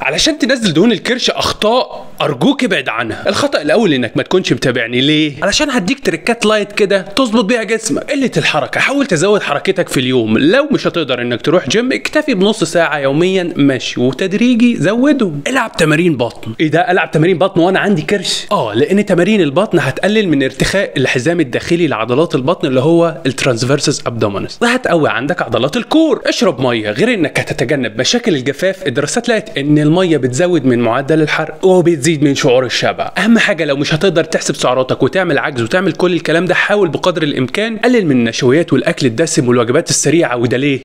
علشان تنزل دهون الكرش اخطاء ارجوك ابعد عنها الخطا الاول انك ما تكونش متابعني ليه علشان هديك تريكات لايت كده تظبط بيها جسمك قله الحركه حاول تزود حركتك في اليوم لو مش هتقدر انك تروح جيم اكتفي بنص ساعه يوميا مشي وتدريجي زودهم العب تمارين بطن ايه ده العب تمارين بطن وانا عندي كرش اه لان تمارين البطن هتقلل من ارتخاء الحزام الداخلي لعضلات البطن اللي هو الترانسفيرسس ابدومينس وهتقوي عندك عضلات الكور اشرب ميه غير انك هتتجنب مشاكل الجفاف الدراسات لقت ان الميه بتزود من معدل الحرق وبتزيد من شعور الشبع اهم حاجه لو مش هتقدر تحسب سعراتك وتعمل عجز وتعمل كل الكلام ده حاول بقدر الامكان قلل من النشويات والاكل الدسم والوجبات السريعه وده ليه